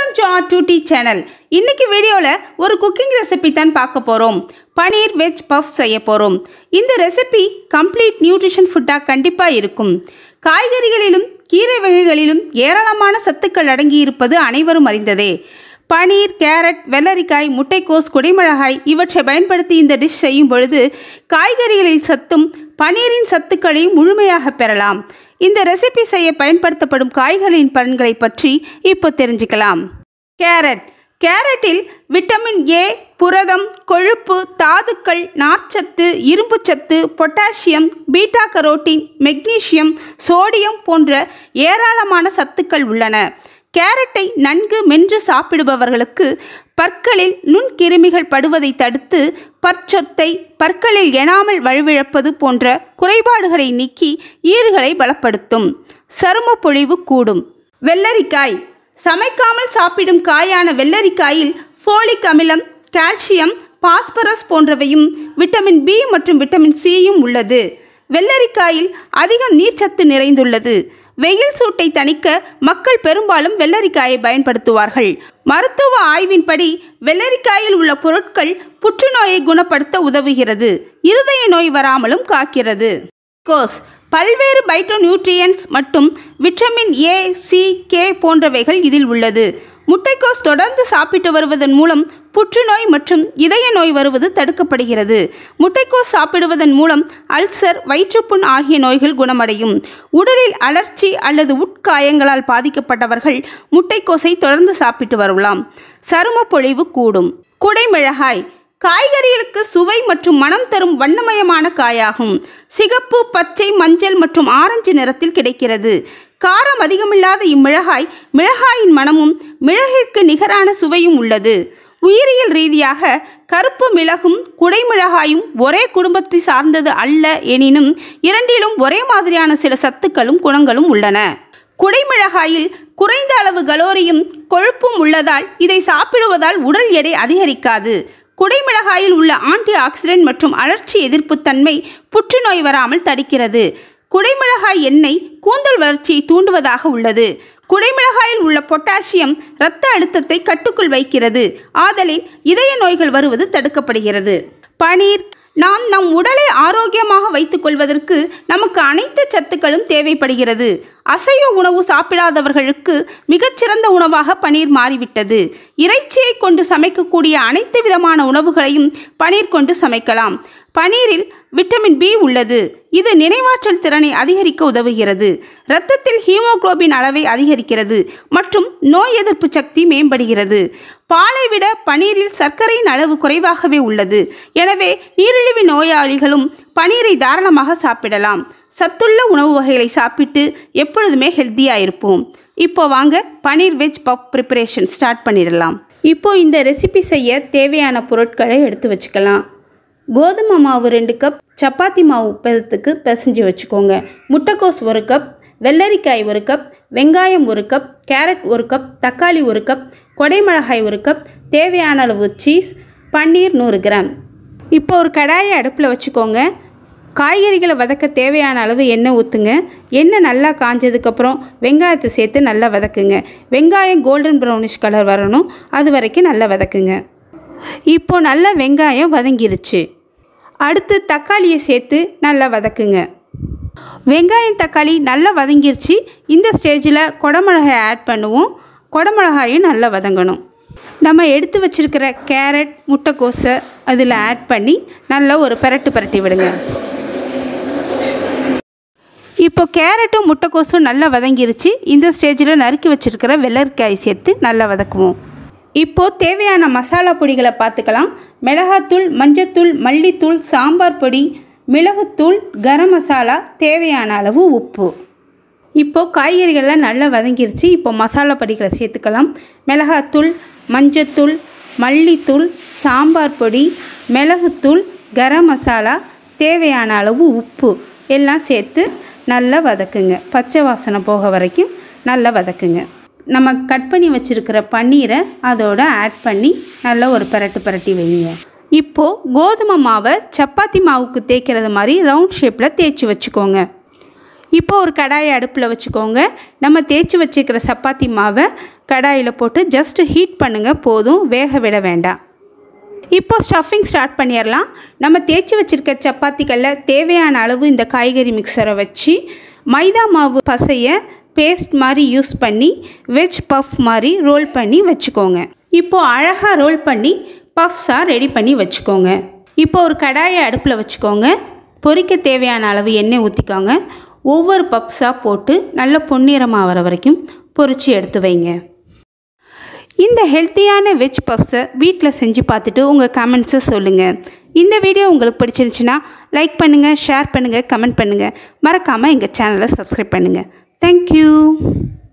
welcome to R two D channel இன்னைக்கு வீடியோவில் ஒரு குக்கிங் ரெசிபி தான் பார்க்க போகிறோம் பனீர் வெஜ் பஃப் செய்ய போகிறோம் இந்த ரெசிபி கம்ப்ளீட் நியூட்ரிஷன் ஃபுட்டாக கண்டிப்பாக இருக்கும் காய்கறிகளிலும் கீரை வகைகளிலும் ஏராளமான சத்துக்கள் அடங்கியிருப்பது அனைவரும் அறிந்ததே பனீர் கேரட் வெள்ளரிக்காய் முட்டைக்கோஸ் குடைமிளகாய் இவற்றை பயன்படுத்தி இந்த டிஷ் செய்யும் பொழுது காய்கறிகளில் சத்தும் பனீரின் சத்துக்களையும் முழுமையாக பெறலாம் இந்த ரெசிபி செய்ய பயன்படுத்தப்படும் காய்கறியின் பலன்களை பற்றி இப்போ தெரிஞ்சுக்கலாம் கேரட் கேரட்டில் விட்டமின் ஏ புரதம் கொழுப்பு தாதுக்கள் நார்ச்சத்து இரும்புச்சத்து potassium beta carotene magnesium sodium போன்ற ஏராளமான சத்துக்கள் உள்ளன கேரட்டை நன்கு மென்று சாப்பிடுபவர்களுக்கு பற்களில் நுண்கிருமிகள் படுவதை தடுத்து பற்சொத்தை பற்களில் எனாமல் வலுவிழப்பது போன்ற குறைபாடுகளை நீக்கி ஈறுகளை பலப்படுத்தும் சரும பொழிவு கூடும் வெள்ளரிக்காய் சமைக்காமல் சாப்பிடும் காயான வெள்ளரிக்காயில் ஃபோலிக் அமிலம் கால்சியம் பாஸ்பரஸ் போன்றவையும் விட்டமின் பி மற்றும் விட்டமின் சியும் உள்ளது வெள்ளரிக்காயில் அதிக நீர்ச்சத்து நிறைந்துள்ளது வெயில் சூட்டை தணிக்க மக்கள் பெரும்பாலும் வெள்ளரிக்காயை பயன்படுத்துவார்கள் மருத்துவ ஆய்வின்படி வெள்ளரிக்காயில் உள்ள பொருட்கள் புற்றுநோயை குணப்படுத்த உதவுகிறது இருதய நோய் வராமலும் காக்கிறது கோஸ் பல்வேறு பைட்டோநியூட்ரியன்ஸ் மற்றும் விட்டமின் ஏ சி கே போன்றவைகள் இதில் உள்ளது முட்டைக்கோஸ் தொடர்ந்து சாப்பிட்டு வருவதன் மூலம் புற்றுநோய் மற்றும் இதய நோய் வருவது தடுக்கப்படுகிறது முட்டைக்கோஸ் சாப்பிடுவதன் மூலம் அல்சர் வயிற்றுப்புண் ஆகிய நோய்கள் குணமடையும் உடலில் அலர்ச்சி அல்லது உட்காயங்களால் பாதிக்கப்பட்டவர்கள் முட்டைக்கோஸை தொடர்ந்து சாப்பிட்டு வரலாம் சரும பொழிவு கூடும் குடைமிளகாய் காய்கறிகளுக்கு சுவை மற்றும் மனம் தரும் வண்ணமயமான காயாகும் சிகப்பு பச்சை மஞ்சள் மற்றும் ஆரஞ்சு நிறத்தில் கிடைக்கிறது காரம் அதிகமில்லாத இம்மிளகாய் மிளகாயின் மனமும் மிளகிற்கு நிகரான சுவையும் உள்ளது உயிரியல் ரீதியாக கருப்பு மிளகும் குடைமிளகாயும் ஒரே குடும்பத்தை சார்ந்தது அல்ல எனினும் இரண்டிலும் ஒரே மாதிரியான சில சத்துக்களும் குணங்களும் உள்ளன குடைமிளகாயில் குறைந்த அளவு கலோரியும் கொழுப்பும் உள்ளதால் இதை சாப்பிடுவதால் உடல் எடை அதிகரிக்காது குடைமிளகாயில் உள்ள ஆன்டி ஆக்சிடென்ட் மற்றும் அழற்சி எதிர்ப்பு தன்மை புற்றுநோய் வராமல் தடுக்கிறது குடைமிளகாய் எண்ணெய் கூந்தல் வளர்ச்சியை தூண்டுவதாக உள்ளது குடைமிளகாயில் உள்ள பொட்டாசியம் இரத்த அழுத்தத்தை கட்டுக்குள் வைக்கிறது ஆதலின் இதய நோய்கள் வருவது தடுக்கப்படுகிறது பனீர் நாம் நம் உடலை ஆரோக்கியமாக வைத்துக்கொள்வதற்கு நமக்கு அனைத்து சத்துக்களும் தேவைப்படுகிறது அசைவ உணவு சாப்பிடாதவர்களுக்கு மிகச்சிறந்த உணவாக பனீர் மாறிவிட்டது இறைச்சியை கொண்டு சமைக்கக்கூடிய அனைத்து விதமான உணவுகளையும் பனீர் கொண்டு சமைக்கலாம் பனீரில் விட்டமின் பி உள்ளது இது நினைவாற்றல் திறனை அதிகரிக்க உதவுகிறது இரத்தத்தில் ஹீமோகுளோபின் அளவை அதிகரிக்கிறது மற்றும் நோய் எதிர்ப்பு சக்தி மேம்படுகிறது பாலை விட பனீரில் சர்க்கரையின் அளவு குறைவாகவே உள்ளது எனவே நீரிழிவு நோயாளிகளும் பனீரை தாராளமாக சாப்பிடலாம் சத்துள்ள உணவு வகைகளை சாப்பிட்டு எப்பொழுதுமே ஹெல்த்தியாக இருப்போம் இப்போ வாங்க paneer veg puff preparation start பண்ணிடலாம் இப்போ இந்த ரெசிபி செய்ய தேவையான பொருட்களை எடுத்து வச்சுக்கலாம் கோதுமை மாவு ரெண்டு கப் சப்பாத்தி மாவு பதத்துக்கு பிசைஞ்சு வச்சுக்கோங்க முட்டைக்கோஸ் ஒரு கப் வெள்ளரிக்காய் ஒரு கப் வெங்காயம் ஒரு கப் கேரட் ஒரு கப் தக்காளி ஒரு கப் கொடைமிளகாய் ஒரு கப் தேவையான அளவு சீஸ் பன்னீர் நூறு கிராம் இப்போ ஒரு கடாயை அடுப்பில் வச்சுக்கோங்க காய்கறிகளை வதக்க தேவையான அளவு எண்ணெய் ஊற்றுங்க எண்ணெய் நல்லா காஞ்சதுக்கப்புறம் வெங்காயத்தை சேர்த்து நல்லா வதக்குங்க வெங்காயம் கோல்டன் ப்ரௌனிஷ் கலர் வரணும் அது வரைக்கும் நல்லா வதக்குங்க இப்போ நல்லா வெங்காயம் வதங்கிருச்சு அடுத்து தக்காளியை சேர்த்து நல்லா வதக்குங்க வெங்காயம் தக்காளி நல்லா வதங்கிருச்சு இந்த ஸ்டேஜில் குடமிளகாய் ஆட் பண்ணுவோம் குடமிளகாயும் நல்லா வதங்கணும் நம்ம எடுத்து வச்சுருக்கிற கேரட் முட்டைக்கோஸை அதில் ஆட் பண்ணி நல்லா ஒரு பரட்டு பரட்டி விடுங்க இப்போ கேரட்டும் முட்டைக்கோஸும் நல்லா வதங்கிருச்சு இந்த ஸ்டேஜில் நறுக்கி வச்சுருக்கிற வெள்ளரிக்காய் சேர்த்து நல்லா வதக்குவோம் இப்போது தேவையான மசாலா பொடிகளை பார்த்துக்கலாம் மிளகாத்தூள் மஞ்சத்தூள் மல்லித்தூள் சாம்பார் பொடி மிளகுத்தூள் கரம் மசாலா தேவையான அளவு உப்பு இப்போது காய்கறிகள்லாம் நல்லா வதங்கிருச்சு இப்போ மசாலா பொடிகளை சேர்த்துக்கலாம் மிளகாத்தூள் மஞ்சத்தூள் மல்லித்தூள் சாம்பார் பொடி மிளகுத்தூள் கரம் மசாலா தேவையான அளவு உப்பு எல்லாம் சேர்த்து நல்லா வதக்குங்க பச்சை வாசனை போக வரைக்கும் நல்லா வதக்குங்க நம்ம கட் பண்ணி வச்சுருக்கிற பன்னீரை அதோட ஆட் பண்ணி நல்லா ஒரு பரட்டு பரட்டி வைங்க இப்போது கோதுமை மாவை சப்பாத்தி மாவுக்கு தேய்க்கிறது மாதிரி ரவுண்ட் ஷேப்பில் தேய்ச்சி வச்சுக்கோங்க இப்போ ஒரு கடாயை அடுப்பில் வச்சுக்கோங்க நம்ம தேய்ச்சி வச்சுக்கிற சப்பாத்தி மாவை கடாயில் போட்டு ஜஸ்ட் ஹீட் பண்ணுங்கள் போதும் வேக விட வேண்டாம் இப்போ ஸ்டஃபிங் ஸ்டார்ட் பண்ணிடலாம் நம்ம தேய்ச்சி வச்சுருக்க சப்பாத்திகளில் தேவையான அளவு இந்த காய்கறி மிக்சரை வச்சு மைதா மாவு பசையை பேஸ்ட் மாதிரி யூஸ் பண்ணி வெஜ் பஃப் மாதிரி ரோல் பண்ணி வச்சுக்கோங்க இப்போது அழகாக ரோல் பண்ணி பஃப்ஸாக ரெடி பண்ணி வச்சுக்கோங்க இப்போ ஒரு கடாயை அடுப்பில் வச்சுக்கோங்க பொரிக்க தேவையான அளவு எண்ணெய் ஊற்றிக்கோங்க ஒவ்வொரு பப்ஸாக போட்டு நல்ல பொன்னிறமாக வர வரைக்கும் பொரித்து எடுத்து வைங்க இந்த ஹெல்த்தியான வெஜ் பஃப்ஸை வீட்டில் செஞ்சு பார்த்துட்டு உங்கள் கமெண்ட்ஸை சொல்லுங்கள் இந்த வீடியோ உங்களுக்கு பிடிச்சிருந்துச்சுன்னா லைக் பண்ணுங்கள் ஷேர் பண்ணுங்கள் கமெண்ட் பண்ணுங்கள் மறக்காமல் எங்கள் சேனலை சப்ஸ்கிரைப் பண்ணுங்கள் தேங்க்யூ